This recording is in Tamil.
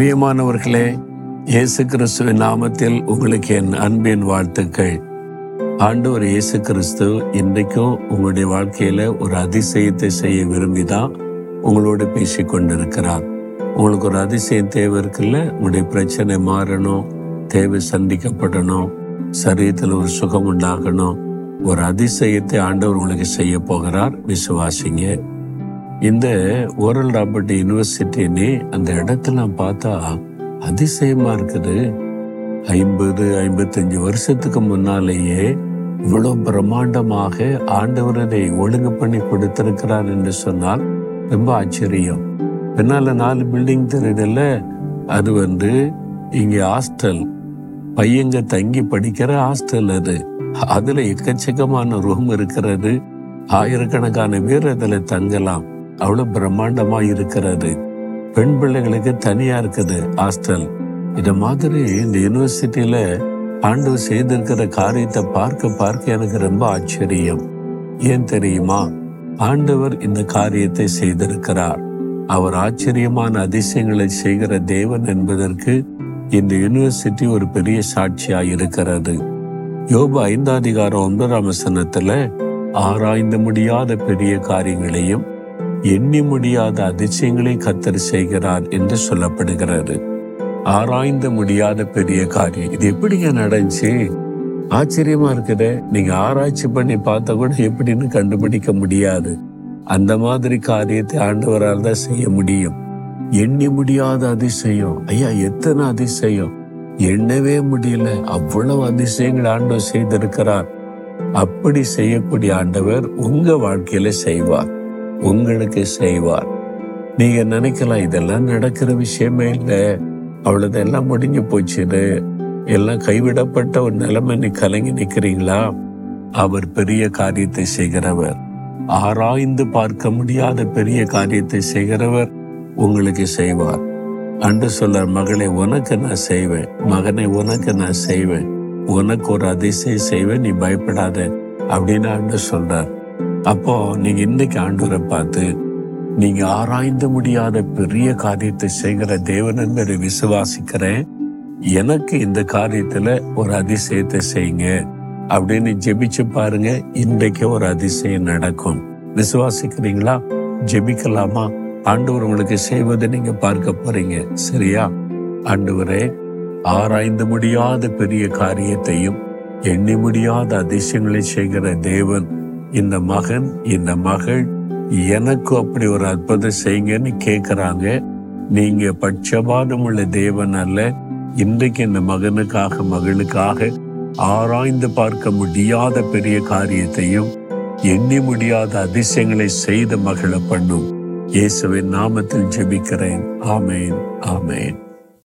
பிரியமானவர்களே இயேசு கிறிஸ்துவின் நாமத்தில் உங்களுக்கு என் அன்பின் வாழ்த்துக்கள் ஆண்டவர் இயேசு கிறிஸ்து இன்றைக்கும் உங்களுடைய வாழ்க்கையில ஒரு அதிசயத்தை செய்ய விரும்பிதான் உங்களோட பேசிக் கொண்டிருக்கிறார் உங்களுக்கு ஒரு அதிசயம் தேவை இருக்குல்ல உங்களுடைய பிரச்சனை மாறணும் தேவை சந்திக்கப்படணும் சரீரத்தில் ஒரு சுகம் உண்டாகணும் ஒரு அதிசயத்தை ஆண்டவர் உங்களுக்கு செய்ய போகிறார் விசுவாசிங்க இந்த ஓரல் ராபர்ட் யூனிவர்சிட்டின்னு அந்த இடத்துல பார்த்தா அதிசயமா இருக்குது ஐம்பது ஐம்பத்தஞ்சு வருஷத்துக்கு முன்னாலேயே இவ்வளவு பிரம்மாண்டமாக ஆண்டவர் அதை ஒழுங்கு பண்ணி கொடுத்திருக்கிறார் என்று சொன்னால் ரொம்ப ஆச்சரியம் பின்னால நாலு பில்டிங் தெரியுதுல்ல அது வந்து இங்க ஹாஸ்டல் பையங்க தங்கி படிக்கிற ஹாஸ்டல் அது அதுல எக்கச்சக்கமான ரூம் இருக்கிறது ஆயிரக்கணக்கான பேர் அதுல தங்கலாம் அவ்வளவு பிரம்மாண்டமா இருக்கிறது பெண் பிள்ளைகளுக்கு தனியா இருக்குது ஹாஸ்டல் இத மாதிரி இந்த யூனிவர்சிட்டியில ஆண்டவர் செய்திருக்கிற காரியத்தை பார்க்க பார்க்க எனக்கு ரொம்ப ஆச்சரியம் ஏன் தெரியுமா ஆண்டவர் இந்த காரியத்தை செய்திருக்கிறார் அவர் ஆச்சரியமான அதிசயங்களை செய்கிற தேவன் என்பதற்கு இந்த யூனிவர்சிட்டி ஒரு பெரிய சாட்சியா இருக்கிறது யோபு ஐந்தாம் அதிகாரம் ஒன்பதாம் வசனத்துல ஆராய்ந்து முடியாத பெரிய காரியங்களையும் எண்ணி முடியாத அதிசயங்களை கத்தர் செய்கிறார் என்று சொல்லப்படுகிறது ஆராய்ந்து முடியாத பெரிய காரியம் இது எப்படிங்க நடந்துச்சு ஆச்சரியமா இருக்குதே நீங்க ஆராய்ச்சி பண்ணி பார்த்தா கூட எப்படின்னு கண்டுபிடிக்க முடியாது அந்த மாதிரி காரியத்தை ஆண்டவரால் தான் செய்ய முடியும் எண்ணி முடியாத அதிசயம் ஐயா எத்தனை அதிசயம் எண்ணவே முடியல அவ்வளவு அதிசயங்கள் ஆண்டவர் செய்திருக்கிறார் அப்படி செய்யக்கூடிய ஆண்டவர் உங்க வாழ்க்கையில செய்வார் உங்களுக்கு செய்வார் நீங்க நினைக்கலாம் இதெல்லாம் நடக்கிற விஷயமே இல்லை அவ்வளவுதெல்லாம் முடிஞ்சு போச்சுது எல்லாம் கைவிடப்பட்ட ஒரு நிலைமை நீ கலங்கி நிக்கிறீங்களா அவர் பெரிய காரியத்தை செய்கிறவர் ஆராய்ந்து பார்க்க முடியாத பெரிய காரியத்தை செய்கிறவர் உங்களுக்கு செய்வார் அன்று சொல்றார் மகளே உனக்கு நான் செய்வேன் மகனை உனக்கு நான் செய்வேன் உனக்கு ஒரு அதிசயம் செய்வேன் நீ பயப்படாத அப்படின்னு ஆண்டு சொல்றார் அப்போ நீங்க இன்னைக்கு ஆண்டவரை பார்த்து நீங்க ஆராய்ந்து முடியாத பெரிய காரியத்தை செய்கிற தேவன் என்பதை விசுவாசிக்கிறேன் எனக்கு இந்த காரியத்துல ஒரு அதிசயத்தை செய்யுங்க அப்படின்னு ஜெபிச்சு பாருங்க இன்றைக்கு ஒரு அதிசயம் நடக்கும் விசுவாசிக்கிறீங்களா ஜெபிக்கலாமா ஆண்டவர் உங்களுக்கு செய்வதை நீங்க பார்க்க போறீங்க சரியா ஆண்டவரே ஆராய்ந்து முடியாத பெரிய காரியத்தையும் எண்ணி முடியாத அதிசயங்களை செய்கிற தேவன் இந்த மகன் இந்த மகள் எனக்கு அப்படி ஒரு அற்புதம் செய்யுங்கன்னு கேக்குறாங்க நீங்க பட்சபாதம் உள்ள தேவன் அல்ல இன்றைக்கு இந்த மகனுக்காக மகளுக்காக ஆராய்ந்து பார்க்க முடியாத பெரிய காரியத்தையும் எண்ணி முடியாத அதிசயங்களை செய்த மகள பண்ணும் இயேசுவின் நாமத்தில் ஜெபிக்கிறேன் ஆமேன் ஆமேன்